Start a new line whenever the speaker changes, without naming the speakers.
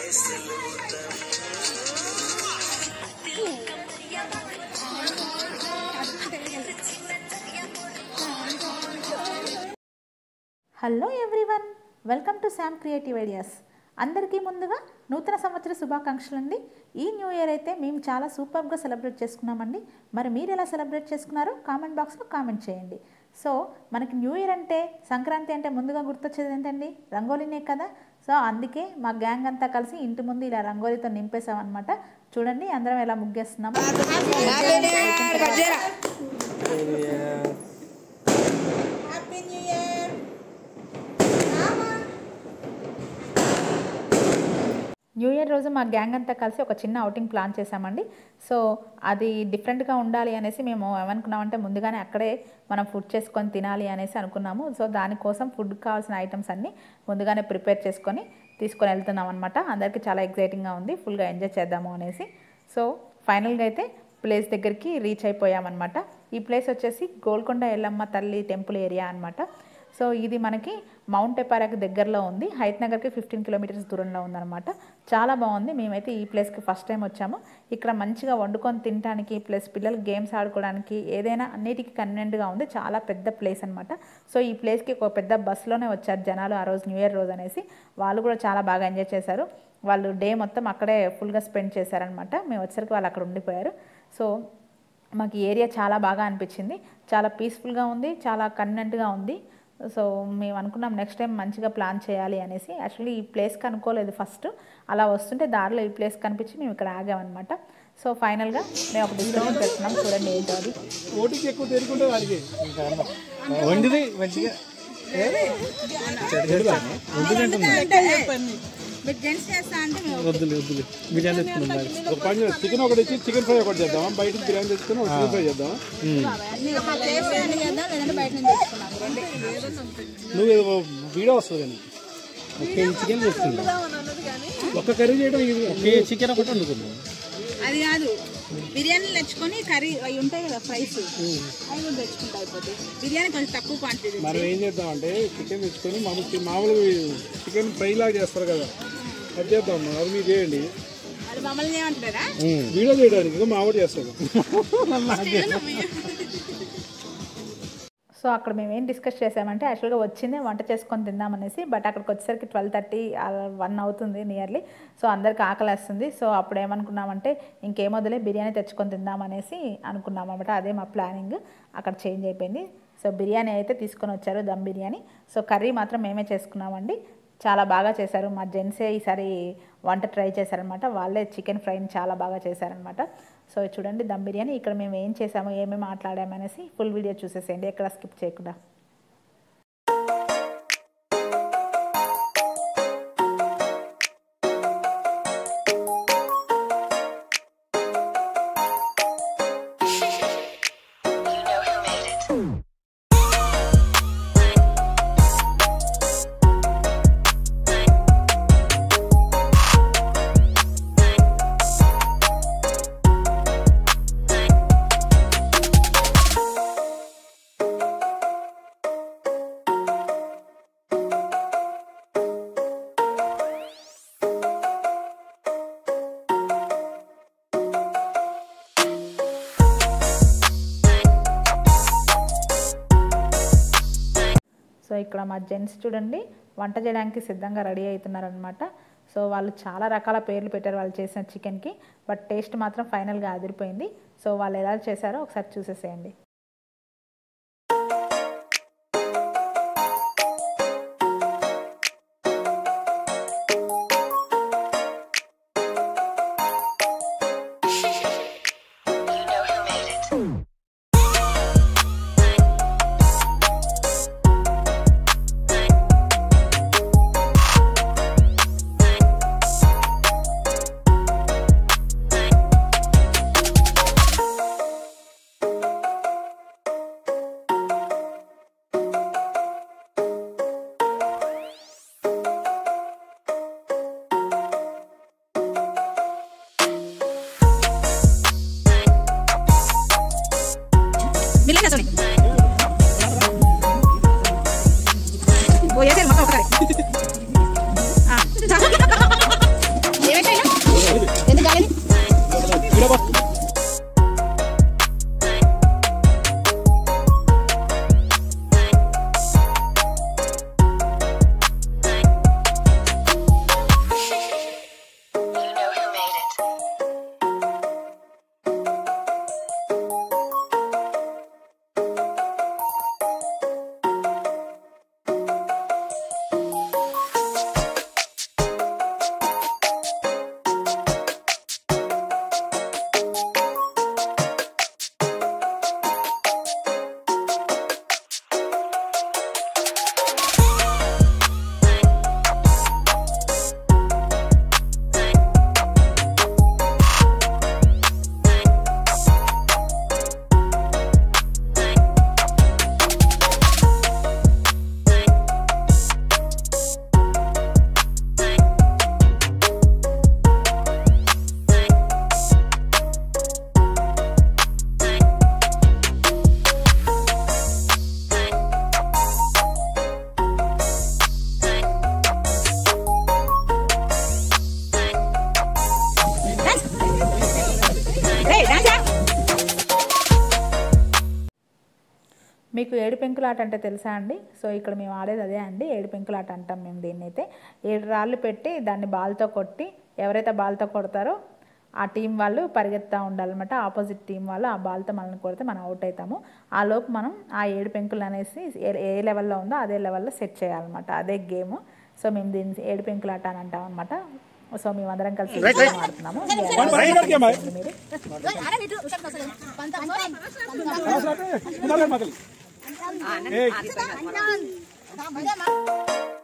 Hello everyone welcome to Sam creative ideas అందరికీ ముందుగా నూతన సంవత్సర శుభాకాంక్షలు అండి ఈ న్యూ ఇయర్ అయితే మేము చాలా సూపర్గా సెలబ్రేట్ చేసుకున్నామండి మరి మీరు ఎలా సెలబ్రేట్ చేసుకున్నారో కామెంట్ బాక్స్లో కామెంట్ చేయండి సో మనకి న్యూ ఇయర్ అంటే సంక్రాంతి అంటే ముందుగా గుర్తొచ్చేది ఏంటండి రంగోలీనే కదా సో అందుకే మా గ్యాంగ్ అంతా కలిసి ఇంటి ముందు ఇలా రంగోలీతో నింపేసామన్నమాట చూడండి అందరం ఎలా ముగ్గేస్తున్నాము న్యూ ఇయర్ రోజు మా గ్యాంగ్ అంతా కలిసి ఒక చిన్న అవుటింగ్ ప్లాన్ చేశామండి సో అది డిఫరెంట్గా ఉండాలి అనేసి మేము ఏమనుకున్నామంటే ముందుగానే అక్కడే మనం ఫుడ్ చేసుకొని తినాలి అనేసి అనుకున్నాము సో దానికోసం ఫుడ్ కావాల్సిన ఐటమ్స్ అన్నీ ముందుగానే ప్రిపేర్ చేసుకొని తీసుకొని వెళ్తున్నాం అనమాట అందరికీ చాలా ఎగ్జైటింగ్గా ఉంది ఫుల్గా ఎంజాయ్ చేద్దాము అనేసి సో ఫైనల్గా అయితే ప్లేస్ దగ్గరికి రీచ్ అయిపోయామన్నమాట ఈ ప్లేస్ వచ్చేసి గోల్కొండ ఎల్లమ్మ తల్లి టెంపుల్ ఏరియా అనమాట సో ఇది మనకి మౌంట్ ఎపారాకి దగ్గరలో ఉంది హైత్ నగర్కి ఫిఫ్టీన్ కిలోమీటర్స్ దూరంలో ఉందన్నమాట చాలా బాగుంది మేమైతే ఈ ప్లేస్కి ఫస్ట్ టైం వచ్చాము ఇక్కడ మంచిగా వండుకొని తినడానికి ప్లస్ పిల్లలు గేమ్స్ ఆడుకోవడానికి ఏదైనా అన్నిటికీ కన్వీనెంట్గా ఉంది చాలా పెద్ద ప్లేస్ అనమాట సో ఈ ప్లేస్కి ఒక పెద్ద బస్సులోనే వచ్చారు జనాలు ఆ రోజు న్యూ ఇయర్ రోజు అనేసి వాళ్ళు కూడా చాలా బాగా ఎంజాయ్ చేశారు వాళ్ళు డే మొత్తం అక్కడే ఫుల్గా స్పెండ్ చేశారనమాట మేము వచ్చేసరికి వాళ్ళు అక్కడ ఉండిపోయారు సో మాకు ఈ ఏరియా చాలా బాగా అనిపించింది చాలా పీస్ఫుల్గా ఉంది చాలా కన్వెంట్గా ఉంది సో మేము అనుకున్నాం నెక్స్ట్ టైం మంచిగా ప్లాన్ చేయాలి అనేసి యాక్చువల్లీ ఈ ప్లేస్కి అనుకోలేదు ఫస్ట్ అలా వస్తుంటే దారిలో ఈ ప్లేస్ కనిపించి మేము ఇక్కడ ఆగామన్నమాట సో ఫైనల్గా మేము ఒక డిస్కషన్ పెడుతున్నాం చూడండి ఏంటో అది
ఓటికి ఎక్కువ తేరుకుంటే వాడికి వండిది మంచిగా వద్దులే వద్దులే బిర్యానీ తెచ్చుకున్నాం ఒక పని చేద్దాం. చికెన్ ఒకటి వచ్చి చికెన్ ఫ్రై ఒకటి చేద్దాం బయట బిర్యానీ తెచ్చుకుని ఒక చికెన్ ఫ్రై చేద్దాం నువ్వు ఏదో వీడియో వస్తుంది కానీ ఒక కేజీ చికెన్ తెచ్చుకుందాం ఒక్క కర్రీ చేయడం ఇది ఒక కేజీ చికెన్ ఒకటి వండుకుందాం
అది కాదు బిర్యానీ తెచ్చుకొని కర్రీ అవి ఉంటాయి కదా ఫ్రైస్ అవి కూడా తెచ్చుకుంటా అయిపోతాయి బిర్యానీ కొంచెం తక్కువ క్వాంటిటీ
మనం ఏం చేద్దాం అంటే చికెన్ తెచ్చుకొని మామూలు మామూలుగా చికెన్ ఫ్రై లాగా చేస్తారు కదా అది చేద్దాం అది మీరు చేయండి
అది మమ్మల్ని ఏమంటారా
వీడియో చేయడానికి ఇక మా ఆవిడ చేస్తాడు
సో అక్కడ మేము ఏం డిస్కస్ చేసామంటే యాక్చువల్గా వచ్చిందే వంట చేసుకొని తిందామనేసి బట్ అక్కడికి వచ్చేసరికి ట్వెల్వ్ థర్టీ వన్ అవుతుంది నియర్లీ సో అందరికి ఆకలేస్తుంది సో అప్పుడు ఏమనుకున్నామంటే ఇంకేం వదిలే బిర్యానీ తెచ్చుకొని తిందామనేసి అనుకున్నాం అనమాట అదే మా ప్లానింగ్ అక్కడ చేంజ్ అయిపోయింది సో బిర్యానీ అయితే తీసుకొని వచ్చారు దమ్ బిర్యానీ సో కర్రీ మాత్రం మేమే చేసుకున్నామండి చాలా బాగా చేశారు మా జెంట్సే ఈసారి వంట ట్రై చేశారనమాట వాళ్ళే చికెన్ ఫ్రైని చాలా బాగా చేశారనమాట సో చూడండి దమ్ బిర్యానీ ఇక్కడ మేము ఏం చేసాము ఏమేమి మాట్లాడామనేసి ఫుల్ వీడియో చూసేసేయండి ఎక్కడ స్కిప్ చేయకుండా సో ఇక్కడ మా జెంట్స్ చూడండి వంట చేయడానికి సిద్ధంగా రెడీ అవుతున్నారనమాట సో వాళ్ళు చాలా రకాల పేర్లు పెట్టారు వాళ్ళు చేసిన చికెన్కి బట్ టేస్ట్ మాత్రం ఫైనల్గా అదిరిపోయింది సో వాళ్ళు ఎలా చేశారో ఒకసారి చూసేసేయండి
బిర్యానీ సారీ ఓ వేసారు మొత్తం ఒకసారి ఆ.
మీకు ఏడు పెంకులాట అంటే తెలుసా అండి సో ఇక్కడ మేము ఆడేది అదే అండి ఏడు పెంకులాట అంటాం మేము దీన్ని అయితే ఏడు రాళ్ళు పెట్టి దాన్ని బాల్తో కొట్టి ఎవరైతే బాల్తో కొడతారో ఆ టీం వాళ్ళు పరిగెత్తా ఉండాలన్నమాట ఆపోజిట్ టీం వాళ్ళు ఆ బాల్తో మనల్ని కొడితే మనం అవుట్ అవుతాము ఆ లోపు మనం ఆ ఏడు పెంకులు అనేసి ఏ ఏ లెవెల్లో ఉందో అదే లెవెల్లో సెట్ చేయాలన్నమాట అదే గేమ్ సో మేము దీన్ని ఏడు పెంకులు ఆట అని అంటాం అనమాట సో మేము అందరం కలిసి ఈ game ఆడుతున్నాము మీరు
మగలి